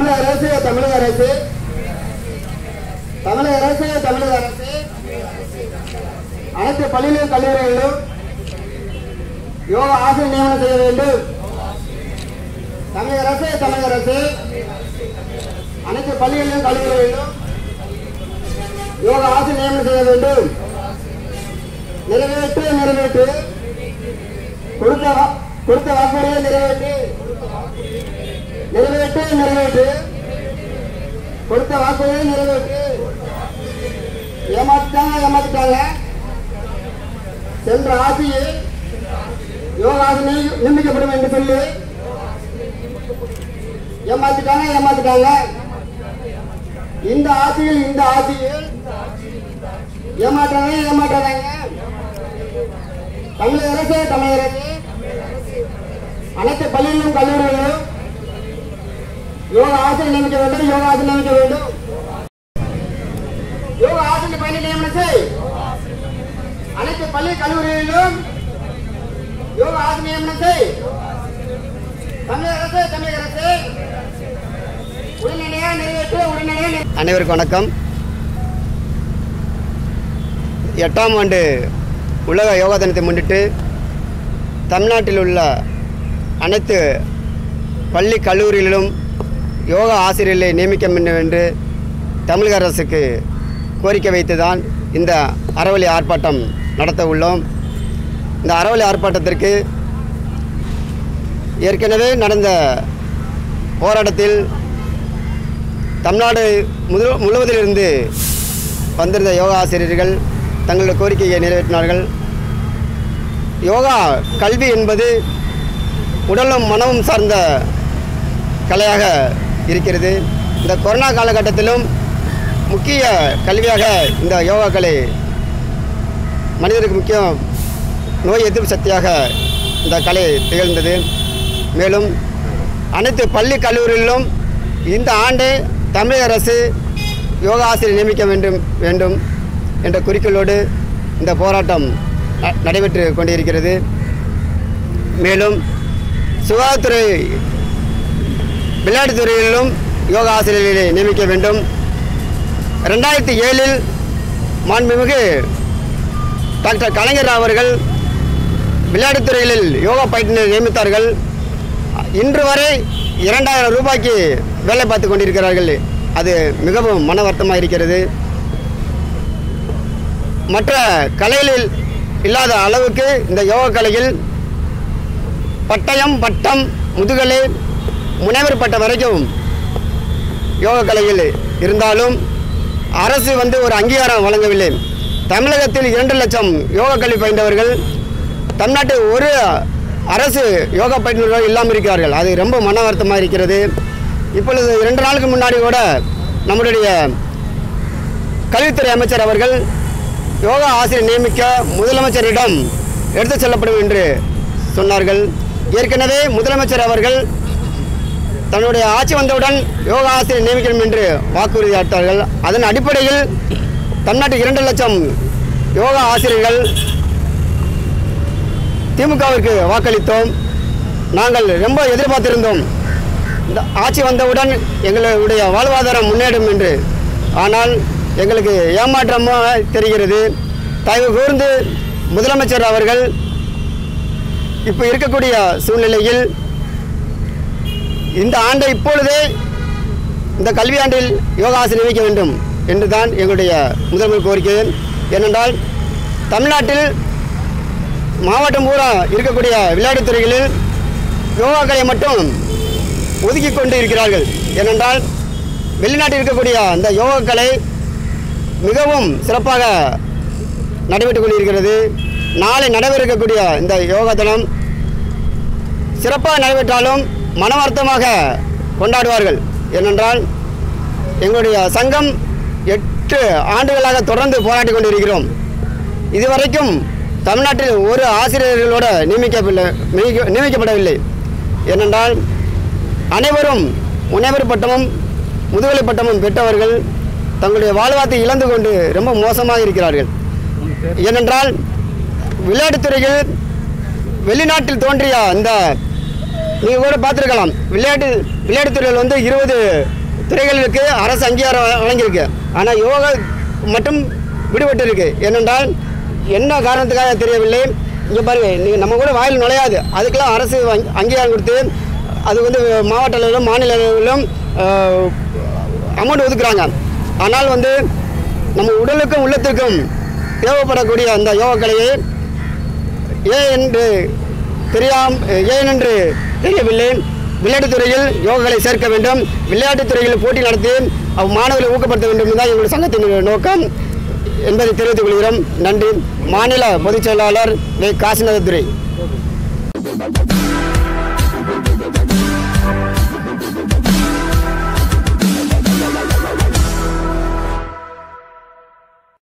தமிழக அரசு தமிழக அரசு தமிழக அரசு தமிழக அரசு அனைத்து பள்ளிகளிலும் கல்லூரிகளிலும் யோகா ஆசிரியர் நியமனம் செய்ய வேண்டும் தமிழக அரசு தமிழக அரசு அனைத்து பள்ளிகளிலும் கல்லூரிகளிலும் யோகா ஆசிரியர் நியமனம் செய்ய வேண்டும் நிறைவேற்று நிறைவேற்று கொடுத்த வா- கொடுத்த வாக்குறுதியை நிறைவேற்று நிறைவேற்று நிறைவேற்று கொடுத்த வாக்குறுதியை நிறைவேற்று ஏமாத்திட்டாங்க ஏமாத்திட்டாங்க சென்ற ஆட்சியில் யோகாசனை நியமிக்கப்படும் என்று சொல்லி ஏமாத்திட்டாங்க ஏமாத்திட்டாங்க இந்த ஆட்சியில் இந்த ஆட்சியில் ஏமாற்றாங்க ஏமாற்றாங்க தமிழக அரசு தமிழக அரசு அனைத்து பள்ளிகளிலும் கல்லூரிகளிலும் யோகா ஆசிரியர் நியமிக்க வேண்டும் யோகா ஆசிரியர் நியமிக்க வேண்டும் யோகா ஆசிரியர் பள்ளி நியமனம் செய் அனைத்து பள்ளி கல்லூரிகளிலும் யோகா ஆசிரியர் நியமனம் செய் தமிழக அரசு தமிழக அரசு உடனடியாக நிறைவேற்று உடனடியாக நிறைவேற்று. அனைவருக்கும் வணக்கம் எட்டாம் ஆண்டு உலக யோகா தினத்தை முன்னிட்டு தமிழ்நாட்டில் உள்ள அனைத்து பள்ளி கல்லூரிகளிலும் யோகா ஆசிரியர்களை நியமிக்க வேண்டும் என்று தமிழக அரசுக்கு கோரிக்கை வைத்து தான் இந்த அறவழி ஆர்ப்பாட்டம் நடத்த உள்ளோம் இந்த அறவழி ஆர்ப்பாட்டத்திற்கு ஏற்கனவே நடந்த போராட்டத்தில் தமிழ்நாடு முழு முழுவதிலிருந்து வந்திருந்த யோகா ஆசிரியர்கள் தங்களுடைய கோரிக்கையை நிறைவேற்றினார்கள் யோகா கல்வி என்பது உடலும் மனமும் சார்ந்த கலையாக இருக்கிறது இந்த கொரோனா காலகட்டத்திலும் முக்கிய கல்வியாக இந்த யோகா கலை மனிதருக்கு முக்கிய நோய் எதிர்ப்பு சக்தியாக இந்த கலை திகழ்ந்தது மேலும் அனைத்து பள்ளி கல்லூரிகளிலும் இந்த ஆண்டு தமிழக அரசு யோகா ஆசிரியர் நியமிக்க வேண்டும் வேண்டும் என்ற குறிக்கோளோடு இந்த போராட்டம் ந- நடைபெற்று கொண்டிருக்கிறது மேலும் சுகாதாரத்துறை விளையாட்டுத்துறையிலும் யோகா ஆசிரியர்களை நியமிக்க வேண்டும் ரெண்டாயிரத்தி ஏழில் மாண்புமிகு டாக்டர் கலைஞர் அவர்கள் விளையாட்டுத்துறைகளில் யோகா பயிற்றுனர் நியமித்தார்கள் இன்று வரை இரண்டாயிரம் ரூபாய்க்கு வேலை பார்த்து கொண்டிருக்கிறார்கள் அது மிகவும் மன வருத்தமாக இருக்கிறது மற்ற கலைகளில் இல்லாத அளவுக்கு இந்த யோகா கலையில் பட்டயம் பட்டம் முதுகலை முனைவர் பட்டம் வரைக்கும் யோகா கலையில் இருந்தாலும் அரசு வந்து ஒரு அங்கீகாரம் வழங்கவில்லை தமிழகத்தில் இரண்டு லட்சம் யோகா கல்வி பயின்றவர்கள் தமிழ்நாட்டில் ஒரு அரசு யோகா பயிற்றுநர்கள் இல்லாமல் இருக்கிறார்கள் அது ரொம்ப மன வருத்தமாக இருக்கிறது இப்பொழுது இரண்டு நாளுக்கு முன்னாடி கூட நம்முடைய கல்வித்துறை அமைச்சர் அவர்கள் யோகா ஆசிரியர் நியமிக்க முதலமைச்சரிடம் எடுத்துச் செல்லப்படும் என்று சொன்னார்கள் ஏற்கனவே முதலமைச்சர் அவர்கள் தன்னுடைய ஆட்சி வந்தவுடன் யோகா ஆசிரியர் நியமிக்கணும் என்று வாக்குறுதி அளித்தார்கள் அதன் அடிப்படையில் தமிழ்நாட்டில் இரண்டு லட்சம் யோகா ஆசிரியர்கள் திமுகவிற்கு வாக்களித்தோம் நாங்கள் ரொம்ப எதிர்பார்த்திருந்தோம் இந்த ஆட்சி வந்தவுடன் எங்களுடைய வாழ்வாதாரம் முன்னேறும் என்று ஆனால் எங்களுக்கு ஏமாற்றமாக தெரிகிறது தயவு கூர்ந்து முதலமைச்சர் அவர்கள் இப்போ இருக்கக்கூடிய சூழ்நிலையில் இந்த ஆண்டை இப்பொழுதே இந்த கல்வியாண்டில் யோகா ஆசிரியர் நியமிக்க வேண்டும் என்று தான் எங்களுடைய முதல்வர் கோரிக்கை ஏனென்றால் தமிழ்நாட்டில் மாவட்டம் பூரா இருக்கக்கூடிய விளையாட்டுத் துறைகளில் யோகாக்களை மட்டும் ஒதுக்கி கொண்டு இருக்கிறார்கள் ஏனென்றால் வெளிநாட்டில் இருக்கக்கூடிய அந்த யோகாக்கலை மிகவும் சிறப்பாக நடைபெற்று கொண்டிருக்கிறது நாளை நடைபெறக்கூடிய இந்த யோகா தினம் சிறப்பாக நடைபெற்றாலும் மனவர்த்தமாக கொண்டாடுவார்கள் ஏனென்றால் எங்களுடைய சங்கம் எட்டு ஆண்டுகளாக தொடர்ந்து போராடி கொண்டிருக்கிறோம் இதுவரைக்கும் தமிழ்நாட்டில் ஒரு ஆசிரியர்களோட நியமிக்கப்படவில்லை நியமிக்க- நியமிக்கப்படவில்லை ஏனென்றால் அனைவரும் முனைவர் பட்டமும் முதுகலை பட்டமும் பெற்றவர்கள் தங்களுடைய வாழ்வாத்தை இழந்து கொண்டு ரொம்ப மோசமாக இருக்கிறார்கள் ஏனென்றால் விளையாட்டுத்துறையில் வெளிநாட்டில் தோன்றிய அந்த நீங்கள் கூட பார்த்துருக்கலாம் விளையாட்டு விளையாட்டுத் துறையில் வந்து இருபது துறைகளுக்கு அரசு அங்கீகாரம் வழ- வழங்கியிருக்கு ஆனால் யோகா மட்டும் விடுபட்டு இருக்கு ஏனென்றால் என்ன காரணத்துக்காக தெரியவில்லை இங்கே பாருங்க நீங்கள் நம்ம கூட வாயில் நுழையாது அதுக்கெல்லாம் அரசு அங்க- அங்கீகாரம் கொடுத்து அது வந்து மாவட்ட அளவிலும் மாநில அளவிலும் அமௌண்ட் ஒதுக்குறாங்க ஆனால் வந்து நம்ம உடலுக்கும் உள்ளத்திற்கும் தேவைப்படக்கூடிய அந்த யோகா கலையை ஏன் என்று தெரியாம் ஏன் என்று தெரியவில்லை விளையாட்டுத் துறையில் யோகாக்களை சேர்க்க வேண்டும் விளையாட்டுத் துறையில் போட்டி நடத்தி அவ் மாணவர்களை ஊக்கப்படுத்த வேண்டும் என்பதுதான் எங்களுடைய சங்கத்தின் நோக்கம் என்பதை தெரிவித்துக் கொள்கிறோம் நன்றி மாநில பொதுச் செயலாளர் வே காசிநாதத்துறை